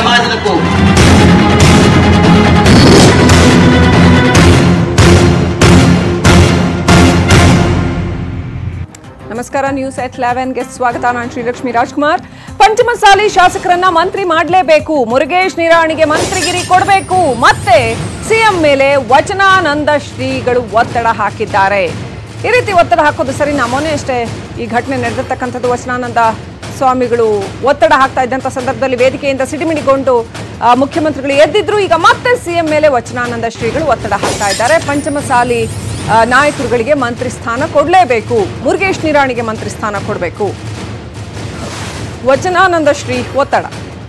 ಸಮಾಜದಕ್ಕೂ ನಮಸ್ಕಾರ ನ್ಯೂಸ್ ಎಟ್ ಲೆವೆನ್ಗೆ ಸ್ವಾಗತ ನಾನು ಶ್ರೀಲಕ್ಷ್ಮಿ ರಾಜ್ಕುಮಾರ್ ಪಂಚಮಸಾಲಿ ಶಾಸಕರನ್ನ ಮಂತ್ರಿ ಮಾಡಲೇಬೇಕು ಮುರುಗೇಶ್ ನಿರಾಣಿಗೆ ಮಂತ್ರಿಗಿರಿ ಕೊಡಬೇಕು ಮತ್ತೆ ಸಿಎಂ ಮೇಲೆ ವಚನಾನಂದ ಶ್ರೀಗಳು ಒತ್ತಡ ಹಾಕಿದ್ದಾರೆ ಈ ರೀತಿ ಒತ್ತಡ ಹಾಕೋದು ಸರಿ ನಾ ಮೊನ್ನೆ ಅಷ್ಟೇ ಈ ಘಟನೆ ನಡೆದಿರ್ತಕ್ಕಂಥದ್ದು ವಚನಾನಂದ ಸ್ವಾಮಿಗಳು ಒತ್ತಡ ಹಾಕ್ತಾ ಇದ್ದಂಥ ಸಂದರ್ಭದಲ್ಲಿ ವೇದಿಕೆಯಿಂದ ಸಿಡಿಮಿಡಿಗೊಂಡು ಆ, ಮುಖ್ಯಮಂತ್ರಿಗಳು ಎದ್ದಿದ್ರು ಈಗ ಮತ್ತೆ ಸಿಎಂ ಮೇಲೆ ವಚನಾನಂದ ಶ್ರೀಗಳು ಒತ್ತಡ ಹಾಕ್ತಾ ಇದ್ದಾರೆ ಪಂಚಮಸಾಲಿ ಆ, ನಾಯಕರುಗಳಿಗೆ ಮಂತ್ರಿ ಸ್ಥಾನ ಕೊಡಲೇಬೇಕು ಮುರುಗೇಶ್ ನಿರಾಣಿಗೆ ಮಂತ್ರಿ ಸ್ಥಾನ ಕೊಡಬೇಕು ವಚನಾನಂದ ಶ್ರೀ ಒತ್ತಡ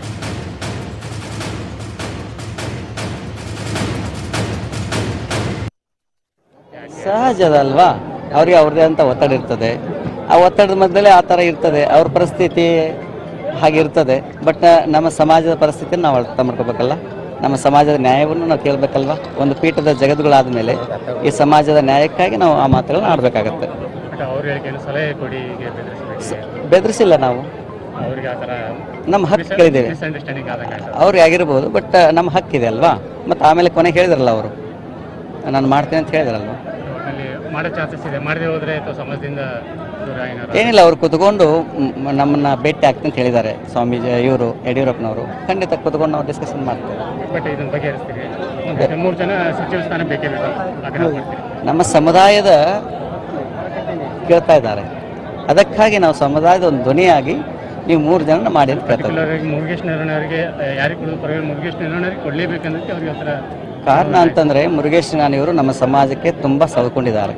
ಸಹಜದಲ್ವಾ ಅವ್ರಿಗೆ ಅವ್ರದ್ದೇ ಅಂತ ಒತ್ತಡ ಇರ್ತದೆ ಆ ಒತ್ತಡದ ಮಧ್ಯದಲ್ಲಿ ಆ ಥರ ಇರ್ತದೆ ಅವ್ರ ಪರಿಸ್ಥಿತಿ ಹಾಗಿರ್ತದೆ ಬಟ್ ನಮ್ಮ ಸಮಾಜದ ಪರಿಸ್ಥಿತಿನ ನಾವು ಅರ್ಥ ಮಾಡ್ಕೋಬೇಕಲ್ಲ ನಮ್ಮ ಸಮಾಜದ ನ್ಯಾಯವನ್ನು ನಾವು ಕೇಳಬೇಕಲ್ವಾ ಒಂದು ಪೀಠದ ಜಗತ್ತುಗಳಾದ ಮೇಲೆ ಈ ಸಮಾಜದ ನ್ಯಾಯಕ್ಕಾಗಿ ನಾವು ಆ ಮಾತುಗಳನ್ನ ಆಡಬೇಕಾಗತ್ತೆ ಬಟ್ ಅವ್ರ ಹೇಳಿಕೆಯನ್ನು ಸಲಹೆ ಕೊಡಿ ಹೀಗೆ ಬೆದರಿಸಬೇಕು ಬೆದರಿಸಿಲ್ಲ ನಾವು ಅವ್ರಿಗೆ ಆ ಥರ ನಮ್ಮ ಹಕ್ಕುಗಳಿದ್ದೇವೆ ಮಿಸ್ಅಂಡರ್ಸ್ಟ್ಯಾಂಡಿಂಗ್ ಆದಂಗೆ ಆಯ್ತು ಅವ್ರಿಗೆ ಆಗಿರ್ಬೋದು ಬಟ್ ನಮ್ಮ ಹಕ್ಕಿದೆ ಅಲ್ವಾ ಮತ್ತು ಆಮೇಲೆ ಕೊನೆಗೆ ಹೇಳಿದ್ರಲ್ಲ ಅವರು ನಾನು ಮಾಡ್ತೇನೆ ಅಂತ ಹೇಳಿದ್ರಲ್ವ ಒಟ್ಟಿನಲ್ಲಿ ಮಾಡೋ ಚಾನ್ಸಸ್ ಇದೆ ಮಾಡದೆ ಹೋದ್ರೆ ಅಥವಾ ಸಮಾಜದಿಂದ ದೂರ ಏನಾರು ಏನಿಲ್ಲ ಅವ್ರು ಕುತ್ಕೊಂಡು ಮ್, ನಮ್ಮನ್ನ ಭೇಟಿ ಆಗ್ತಂತ ಹೇಳಿದ್ದಾರೆ ಸ್ವಾಮೀಜಿ ಇವರು ಯಡಿಯೂರಪ್ಪನವರು ಖಂಡಿತ ಕುತ್ಕೊಂಡು ನಾವು ಡಿಸ್ಕಷನ್ ಮಾಡ್ತೇವೆ ಬಟ್ ಇದನ್ನು ಬಗೆಹರಿಸ್ತೀರಿ ಒಂದು ಮೂರು ಜನ ಸಚಿವ ಸ್ಥಾನ ಬೇಕೇ ಬೇಕು ಆಗ್ರಹ ಮಾಡ್ತೀರಿ ನಮ್ಮ ಸಮುದಾಯದ ಕೇಳ್ತಾ ಇದ್ದಾರೆ ಅದಕ್ಕಾಗಿ ನಾವು ಸಮುದಾಯದ ಒಂದು ಧ್ವನಿಯಾಗಿ ನೀವು ಮೂರು ಜನ ಮಾಡಿ ಅಂತ ಕೇಳ್ತಾ ಇದ್ದೀವಿ. ಪರ್ಟಿಕ್ಯುಲರ್ ಆಗಿ ಮುರುಗೇಶ್ ನಾರಾಯಣವರಿಗೆ ಯಾರಿಗೆ ಕೊಡೋದು ಪರವಾಗಿ ಮುರುಗೇಶ್ ನಾರಾಯಣವರಿಗೆ ಕೊಡಲೇಬೇಕನ್ನೋದಕ್ಕೆ ಅವ್ರಿಗೆ ಹತ್ರ ಕಾರಣ ಅಂತಂದರೆ ಮುರುಗೇಶ್ ನಾನಿಯವರು ನಮ್ಮ ಸಮಾಜಕ್ಕೆ ತುಂಬ ಸವಕೊಂಡಿದ್ದಾರೆ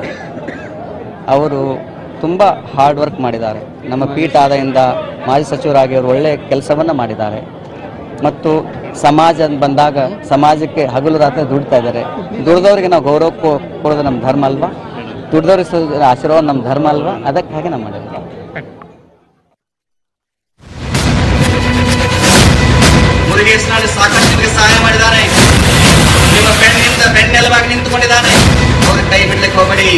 ಅವರು ತುಂಬ ಹಾರ್ಡ್ ವರ್ಕ್ ಮಾಡಿದ್ದಾರೆ ನಮ್ಮ ಪೀಠ ಆದಾಯಿಂದ ಮಾಜಿ ಸಚಿವರಾಗಿ ಅವರು ಒಳ್ಳೆಯ ಕೆಲಸವನ್ನು ಮಾಡಿದ್ದಾರೆ ಮತ್ತು ಸಮಾಜ ಅಂತ ಬಂದಾಗ ಸಮಾಜಕ್ಕೆ ಹಗಲು ರಾತ್ರಿ ದುಡಿತಾ ಇದ್ದಾರೆ ದುಡಿದವರಿಗೆ ನಾವು ಗೌರವ ಕೊ- ಕೊಡೋದು ನಮ್ಮ ಧರ್ಮ ಅಲ್ವಾ ದುಡಿದವ್ರಿಗೆ ಸ- ಆಶೀರ್ವಾದ ನಮ್ಮ ಧರ್ಮ ಅಲ್ವಾ ಅದಕ್ಕಾಗಿ ನಾವು ಮಾಡಿದ್ದೀವಿ ಮುರುಗೇಶ್ ನಾಡು ಸಾಕಷ್ಟು ನಿಮಗೆ ಸಹಾಯ ಮಾಡಿದ್ದಾರೆ ನಿಮ್ಮ ಬೆನ್ನಿಂದ ಬೆನ್ನೆಲುವಾಗಿ ನಿಂತುಕೊಂಡಿದ್ದಾನೆ ಅವ್ರ ಕೈ ಬಿಡ್ಲಿಕ್ಕೆ ಹೋಗಬೇಡಿ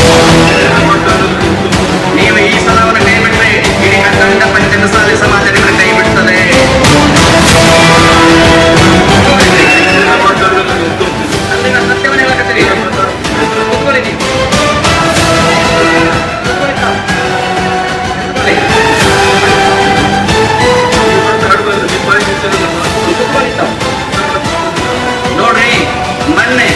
ನೀವು ಈ ಸಲವನ್ನು ಕೈ ಬಿಟ್ಟರೆ ಇಡೀ ಕನ್ನಡ ಪಂಚಮಸಾಲಿ ಸಮಾಜ ನಿಮ್ಮನ್ನು ಕೈ ಬಿಡ್ತದೆ ಅಲ್ಲಿ ನಾನು ಸತ್ಯವನ್ನ ಹೇಳಕತ್ತೀನಿ ಕೂತ್ಕೊಳ್ಳಿ ನೀವು. ಕೂತ್ಕೊಳ್ಳಿ ತಾವು. ಕೂತ್ಕೊಳ್ಳಿ. ಕೂತ್ಕೊಳ್ಳಿ ತಾವು. ನೋಡ್ರಿ ಮೊನ್ನೆ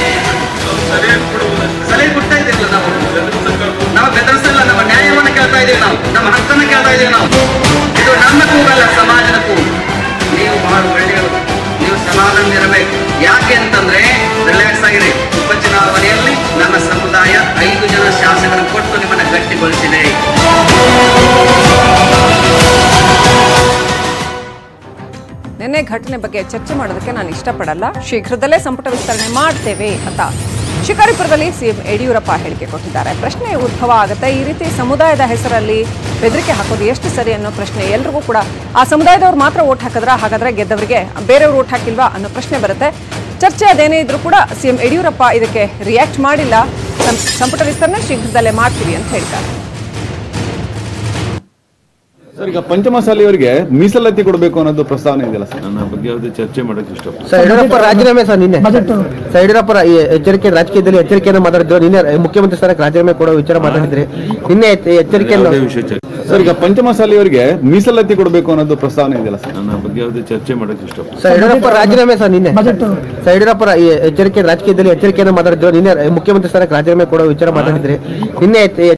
ಸಲಹೆ ಕೊಡ್ತಾ ಇದ್ದೀವಿ ನಾವು ನಾವು ಬೆದರಿಸಲ್ಲ ನಮ್ಮ ನ್ಯಾಯವನ್ನು ಕೇಳ್ತಾ ಇದ್ದೀವಿ ನಾವು ನಮ್ಮ ಹಕ್ಕನ್ನು ಕೇಳ್ತಾ ಇದ್ದೀವಿ ನಾವು ಇದು ನಮ್ಮ ಕೂಗಲ್ಲ ಸಮಾಜದ ಕೂಗು ನೀವು ಬಹಳ ಒಳ್ಳೆಯವರು ನೀವು ಸಮಾಧಾನ ಇರಬೇಕು ಯಾಕೆ ಅಂತಂದ್ರೆ ರಿಲ್ಯಾಕ್ಸ್ ಆಗಿರಿ ಉಪಚುನಾವಣೆಯಲ್ಲಿ ನಮ್ಮ ಸಮುದಾಯ ಐದು ಜನ ಶಾಸಕರನ್ನು ಕೊಟ್ಟು ನಿಮ್ಮನ್ನ ಗಟ್ಟಿಗೊಳಿಸಿದೆ ನಿನ್ನೆ ಘಟನೆ ಬಗ್ಗೆ ಚರ್ಚೆ ಮಾಡೋದಕ್ಕೆ ನಾನು ಇಷ್ಟಪಡಲ್ಲ ಶೀಘ್ರದಲ್ಲೇ ಸಂಪುಟ ವಿಸ್ತರಣೆ ಮಾಡ್ತೇವೆ ಅಂತ ಶಿಕಾರಿಪುರದಲ್ಲಿ ಸಿಎಂ ಯಡಿಯೂರಪ್ಪ ಹೇಳಿಕೆ ಕೊಟ್ಟಿದ್ದಾರೆ ಪ್ರಶ್ನೆ ಉದ್ಭವ ಆಗುತ್ತೆ ಈ ರೀತಿ ಸಮುದಾಯದ ಹೆಸರಲ್ಲಿ ಬೆದರಿಕೆ ಹಾಕೋದು ಎಷ್ಟು ಸರಿ ಅನ್ನೋ ಪ್ರಶ್ನೆ ಎಲ್ರಿಗೂ ಕೂಡ ಆ ಸಮುದಾಯದವ್ರು ಮಾತ್ರ ಓಟ್ ಹಾಕಿದ್ರ ಹಾಗಾದ್ರೆ ಗೆದ್ದವರಿಗೆ ಬೇರೆಯವ್ರು ಓಟ್ ಹಾಕಿಲ್ವಾ ಅನ್ನೋ ಪ್ರಶ್ನೆ ಬರುತ್ತೆ ಚರ್ಚೆ ಅದೇನೇ ಇದ್ರೂ ಕೂಡ ಸಿಎಂ ಯಡಿಯೂರಪ್ಪ ಇದಕ್ಕೆ ರಿಯಾಕ್ಟ್ ಮಾಡಿಲ್ಲ ಸಂ- ಸಂಪುಟ ವಿಸ್ತರಣೆ ಶೀಘ್ರದಲ್ಲೇ ಮಾಡ್ತೀವಿ ಅಂತ ಹೇಳ್ತಾರೆ ಸರ್ ಈಗ ಪಂಚಮಸಾಲಿಯವರಿಗೆ ಮೀಸಲಾತಿ ಕೊಡಬೇಕು ಅನ್ನೋದು ಪ್ರಸ್ತಾವನೆ ಇದೆಯಲ್ಲ ಸರ್ ನನ್ನ ಬಗ್ಗೆ ಯಾವುದೇ ಚರ್ಚೆ ಮಾಡಕ್ಕೆ ಇಷ್ಟಪಡ್ತೀನಿ ಸರ್ ಯಡಿಯೂರಪ್ಪ ರಾಜೀನಾಮೆ ಸರ್ ನಿನ್ನೆ ಸರ್ ಯಡಿಯೂರಪ್ಪ ರ- ಈ ಎಚ್ಚರಿಕೆ ರಾಜಕೀಯದಲ್ಲಿ ಎಚ್ಚರಿಕೆಯನ್ನು ಮಾತಾಡಿದ್ರು ನಿನ್ನೆ ಮುಖ್ಯಮಂತ್ರಿ ಸ್ಥಾನಕ್ಕೆ ರಾಜೀನಾಮೆ ಕೊಡೋ ವಿಚಾರ ಮಾತಾಡಿದ್ರಿ ನಿನ್ನೆ ಎಚ್ಚ- ಎಚ್ಚರಿಕೆಯನ್ನು ಯಾವುದೇ ವಿಷಯ ಚರ್ಚೆ ಸರ್ ಈಗ ಪಂಚಮಸಾಲಿಯವರಿಗೆ ಮೀಸಲಾತಿ ಕೊಡಬೇಕು ಅನ್ನೋದು ಪ್ರಸ್ತಾವನೆ ಇದೆಯಲ್ಲ ಸರ್ ನನ್ನ ಬಗ್ಗೆ ಯಾವುದೇ ಚರ್ಚೆ ಮಾಡಕ್ಕೆ ಇಷ್ಟಪಡ್ತೀನಿ ಸರ್ ಯಡಿಯೂರಪ್ಪ ರಾಜೀನಾಮೆ ಸರ್ ನಿನ್ನೆ ಸರ್ ಯಡಿಯೂರಪ್ಪ ರ- ಈ ಎಚ್ಚರಿಕೆ ರಾಜಕೀಯದಲ್ಲಿ ಎಚ್ಚರಿಕೆಯನ್ನು ಮಾತಾಡಿದ್ರು ನಿನ್ನೆ ಮುಖ್ಯಮಂತ್ರಿ ಸ್ಥಾನಕ್ಕೆ ರಾಜೀನಾಮೆ ಕೊಡೋ ವಿಚಾರ ಮಾತಾಡಿದ್ರಿ ನಿನ್ನೆ ಎಚ್ಚ-